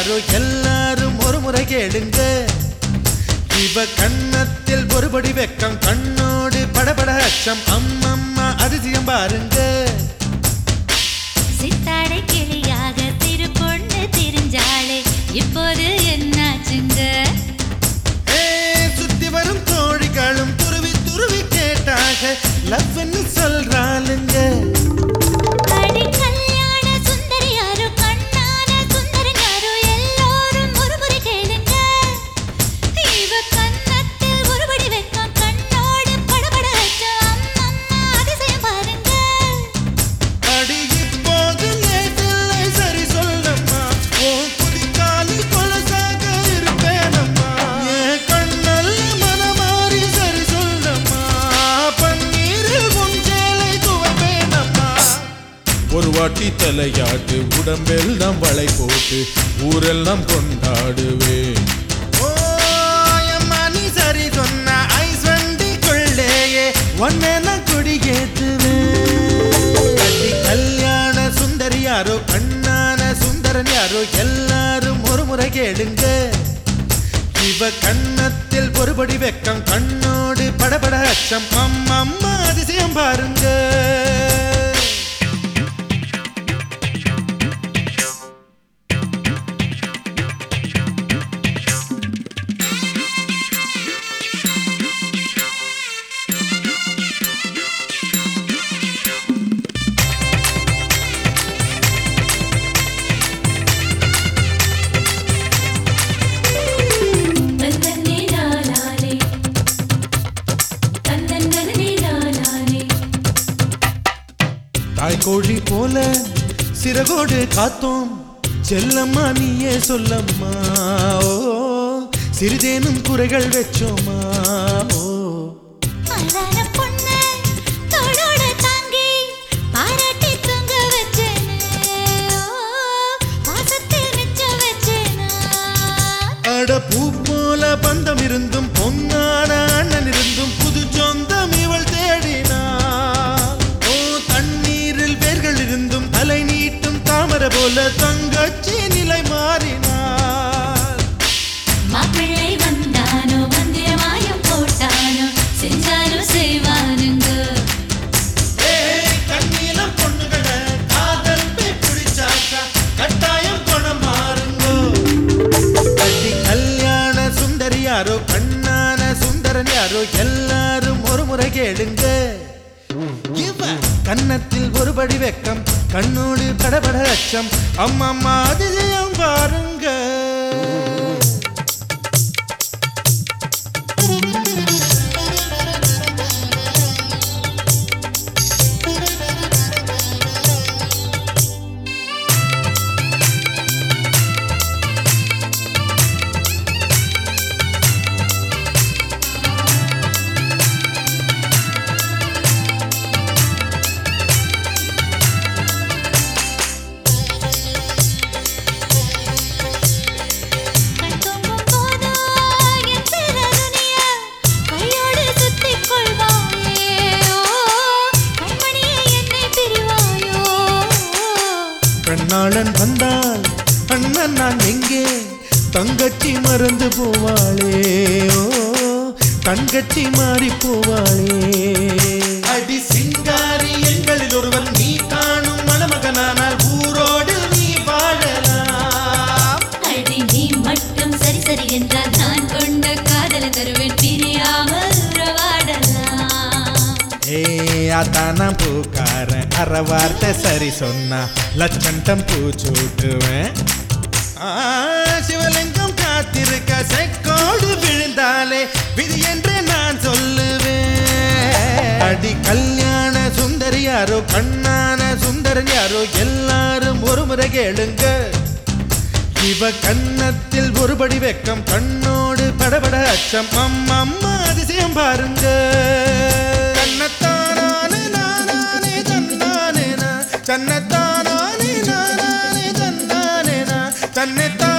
யாரோ எல்லாரும் ஒரு முறை கேளுங்க இவ கன்னத்தில் ஒருபடி வெக்கம் கண்ணோடு படபட அச்சம் அம்மம்மா அதிசயம் பாருங்க சித்தாடை கிளியாக திரு பொண்ணு திரிஞ்சாளே இப்போது என்னாச்சுங்க ஏ, சுத்தி வரும் தோழிகளும் துருவி துருவி கேட்டாக லவ்ன்னு சொல்றாளுங்க அடி கல்யாண சுந்தரி யாரோ கண்ணான சுந்தரன் யாரோ எல்லோரும் ஒரு முறை கேளுங்க இவ கன்னத்தில் ஒருபடி வெக்கம் கண்ணோடு படபட அச்சம் அம்மம்மா அதிசயம் பாருங்க அடி இப்போது லேட்டில்லை சரி சொல்லம்மா உன் குதிக்காலில் கொலசாக இருப்பேனம்மா என் கண்ணல்ல மனமாறி சரி சொல்லம்மா பன்னீரில் உன் சேலை துவைப்பேனம்மா ஒரு வாட்டி தலையாட்டு உடம்பெல்லாம் வளை போட்டு ஊரெல்லாம் கொண்டாடுவேன் ஓ அம்மா நீ சரி சொன்ன ஐஸ் வண்டிக்குள்ளேயே ஒன்னே நான் குடியேத்துவேன் கட்டி கல்யாண சுந்தரி யாரோ கண்ணான சுந்தரன் யாரோ எல்லாரும் ஒரு முறை கேளுங்க இவ கன்னத்தில் ஒருபடி வெக்கம் கண்ணோடு படபட அச்சம் அம்மம்மா அதிசயம் பாருங்க தந்தன்னே நானானே தந்தன்னே நானானே தாய்கோழி போல சிறகோடு காத்தோம் செல்லம்மா நீயே சொல்லம்மா ஓ சிறிதேனும் குறைகள் வச்சோமா ஓ அழகான பொண்ணு தோளோட தாங்கி பாராட்டி தூங்க வச்சேனே ஓ, பாசத்தில் மிச்ச வச்சேனா அட பூ போல பந்தம் இருந்தும் பொன்னான அண்ணன் இருந்தும் புது சொந்தம் இவள் தேடினாள் ஓ தண்ணீரில் வேர்கள் இருந்தும் தலை நீட்டும் தாமரை போல தங்கச்சி நிலை மாறினாள் மாப்பிள்ளை வந்தானோ மந்திரமாயம் போட்டானோ செஞ்சானோ செய்வானுங்க ஏய், கண்ணீலம் பொண்ணுகள காதல் போய் பிடிச்சாக்கா கட்டாயம் குணம் மாறுங்கோ. கட்டி கல்யாண சுந்தரி யாரோ கண்ணான சுந்தரன் யாரோ எல்லாரும் ஒரு முறை கேளுங்க இவ கன்னத்தில் ஒருபடி வெக்கம் கண்ணோடு படபட அச்சம் அம்மம்மா அதிசயம் பாருங்க கண் தூங்கும் போதோ என் சிறகுனிய கையோடு சுத்திக் கொள்வாயே ஓ, கண்மணியே என்னை பிரிவாயோ கண்ணாளன் வந்தால் அண்ணன் நான் எங்கே தங்கச்சி மறந்து போவாளே ஓ கண்கட்டி மாறி போவாளே அடி சிங்காரி எங்களில் ஒருவன் நீ காணும் மணமகனானால் ஊரோடு நீ வாழலாம் அடி நீ மட்டும் சரி சரி என்றால் நான் கொண்ட காதல தருவேன் பிரியாமல் உறவாடலாம் ஏ அதானா பூக்காரன் அரை வார்த்தை சரி சொன்னா லட்சண்டம் பூ சூட்டுவேன் ஆ, சிவலிங்கம் காத்திருக்க செக்கோடு விழுந்தாலே விதி என்று நான் சொல்லுவேன் அடி கல்யாண சுந்தரி யாரோ கண்ணான சுந்தரன் யாரோ எல்லாரும் ஒரு முறை கேளுங்க இவ கன்னத்தில் ஒருபடி வெக்கம் கண்ணோடு படபட அச்சம் அம்மம்மா அதிசயம் பாருங்க கண்ணத்தானானே நானானே தன்னானே நான். சன்னத்தானானே நானானே தன்னானே நான். தன்னைத்தான்